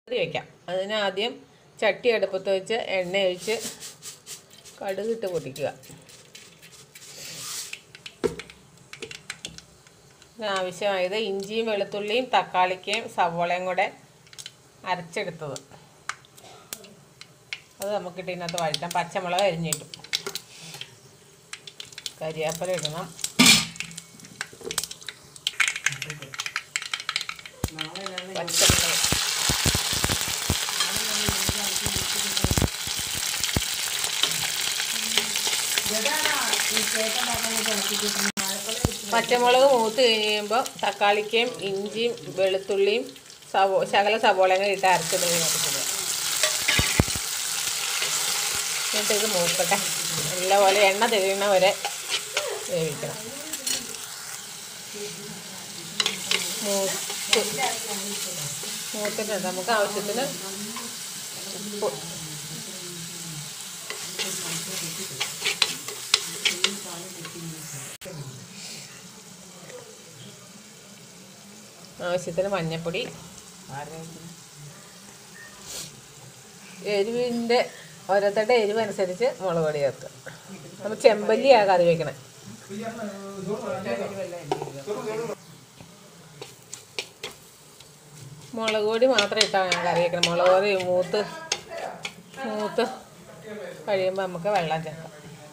കറി വയ്ക്കാം അതിന് ആദ്യം ചട്ടി അടുപ്പത്ത് വെച്ച് എണ്ണ ഒഴിച്ച് കടുകിട്ട് പൊട്ടിക്കുക ഇതിന് ആവശ്യമായത് ഇഞ്ചിയും വെളുത്തുള്ളിയും തക്കാളിക്കയും സവോളയും കൂടെ അരച്ചെടുത്തത് അത് നമുക്കിട്ട് ഇതിനകത്ത് വഴറ്റാം പച്ചമുളക് അരിഞ്ഞിട്ടു കരിയാപ്പല ഇടണം പച്ചമുളക് പച്ചമുളക് മൂത്ത് കഴിയുമ്പോൾ തക്കാളിക്കയും ഇഞ്ചിയും വെളുത്തുള്ളിയും സവോ ശകല സവോളയും കൂടി ഇട്ട് അരച്ചിടുക എന്നിട്ട് ഇത് മൂക്കട്ടെ നല്ലപോലെ എണ്ണ തെളിയണ വരെ വേവിക്കണം മൂത്ത് മൂത്തിട്ടുണ്ട് നമുക്ക് ആവശ്യത്തിന് ഉപ്പ് ആവശ്യത്തിന് മഞ്ഞൾപ്പൊടി എരിവിൻ്റെ ഓരോരുത്തരുടെ എരിവ് അനുസരിച്ച് മുളക് പൊടി ചേർക്കുക നമ്മൾ ചെമ്പല്ലിയാണ് കറി വെക്കണേ മുളക് പൊടി മാത്രം ഇട്ടാൽ ഞാൻ കറി വെക്കണം മുളക് പൊടി മൂത്ത് മൂത്ത് കഴിയുമ്പോൾ നമുക്ക് വെള്ളം ചേർക്കാം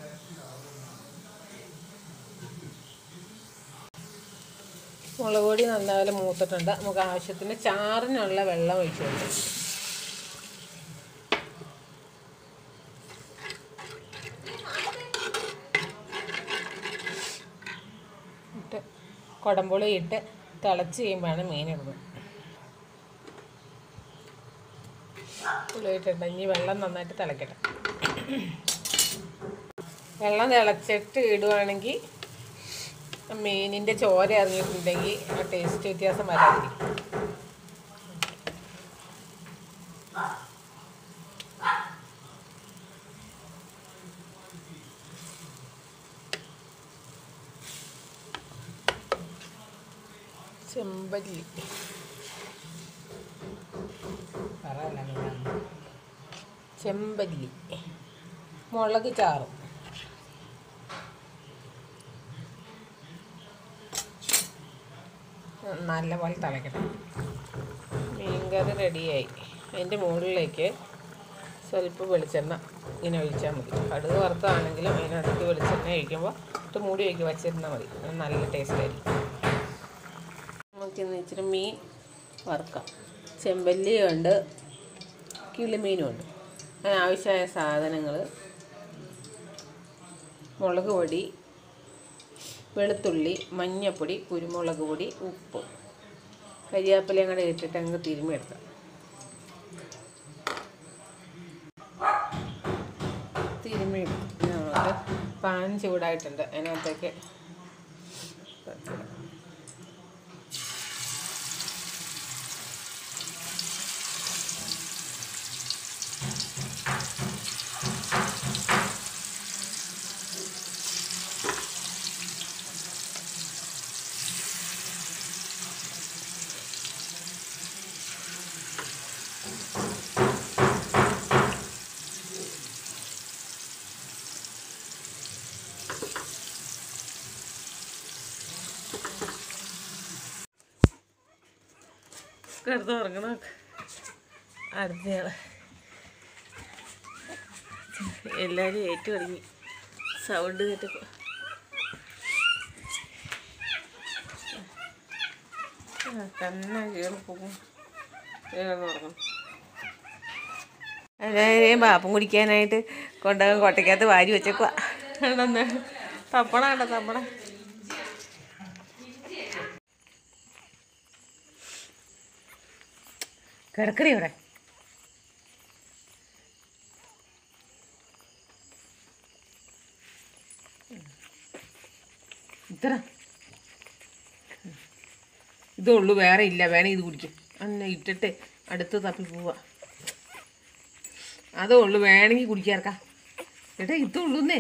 മുളക് പൊടി നല്ലപോലെ മൂത്തിട്ടുണ്ട് നമുക്ക് ആവശ്യത്തിന് ചാറിനുള്ള വെള്ളം ഒഴിച്ചു കൊടുക്കും ഇട്ട് കുടംപുളി ഇട്ട് തിളച്ച് കഴിയുമ്പോഴാണ് മീൻ ഇടുന്നത് പുളി ഇട്ടിട്ട് ഇനി വെള്ളം നന്നായിട്ട് തിളക്കട്ടെ വെള്ളം തിളച്ചിട്ട് ഇടുവാണെങ്കിൽ മീനിൻ്റെ ചോര ഇറങ്ങിയിട്ടുണ്ടെങ്കിൽ ആ ടേസ്റ്റ് വ്യത്യാസം വരാതിരിക്കും ചെമ്പല്ലി ചെമ്പല്ലി മുളക് ചാറും നല്ലപോലെ തിളക്കട്ടെ മീൻകറി റെഡിയായി അതിൻ്റെ മുകളിലേക്ക് സ്വല്പം വെളിച്ചെണ്ണ ഇങ്ങനെ ഒഴിച്ചാൽ മതി കടുക് വറുത്താണെങ്കിലും അതിനകത്ത് വെളിച്ചെണ്ണ ഒഴിക്കുമ്പോൾ ഇട്ട് മൂടി വയ്ക്കുക വച്ചിരുന്നാൽ മതി അത് നല്ല ടേസ്റ്റ് ആയിരിക്കും നമുക്കിന്ന് ഇച്ചിരി മീൻ വറുക്കാം ചെമ്പല്ലിയുണ്ട് കിളിമീനും ഉണ്ട് അതിന് ആവശ്യമായ സാധനങ്ങൾ മുളക് പൊടി വെളുത്തുള്ളി മഞ്ഞൾപ്പൊടി കുരുമുളക് പൊടി ഉപ്പ് കരിയാപ്പിലയും കൂടെ ഇട്ടിട്ട് അങ്ങ് തിരുമ്മിയെടുക്കാം തിരുമ്മി നമുക്ക് പാൻ ചൂടായിട്ടുണ്ട് അതിനകത്തേക്ക് വെച്ചിടാം. കിടന്ന് ഉറങ്ങണ അടുത്തയാള് എല്ലാവരും ഏറ്റു തുടങ്ങി സൗണ്ട് കേട്ടപ്പോൾ തന്നെ കയറി പോകും കിടന്ന് ഉറങ്ങണം എല്ലാവരെയും പാപ്പം കുടിക്കാനായിട്ട് കൊണ്ടുപോകാൻ കൊട്ടയ്ക്കകത്ത് വാരി വെച്ചേക്കുക തപ്പണ കണ്ട തപ്പണ കിടക്കടി ഇവിടെ ഇത്ര ഇതുള്ളൂ വേറെ ഇല്ല വേണേ ഇത് കുടിക്കും അന്നെ ഇട്ടിട്ട് അടുത്ത് തപ്പി പോവാ അതേ ഉള്ളു വേണമെങ്കിൽ കുടിക്കാർക്കാ ഏട്ടാ ഇതുള്ളൂന്നേ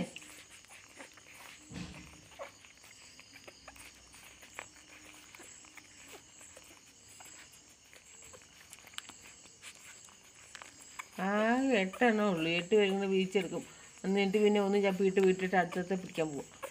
ആകെ എട്ടെണ്ണേ ഉള്ളൂ എട്ട് പേരും കൂടെ വീതിച്ചെടുക്കും എന്നിട്ട് പിന്നെ ഒന്ന് ചപ്പിയിട്ട് വിട്ടിട്ട് അടുത്തത്തെ പിടിക്കാൻ പോകും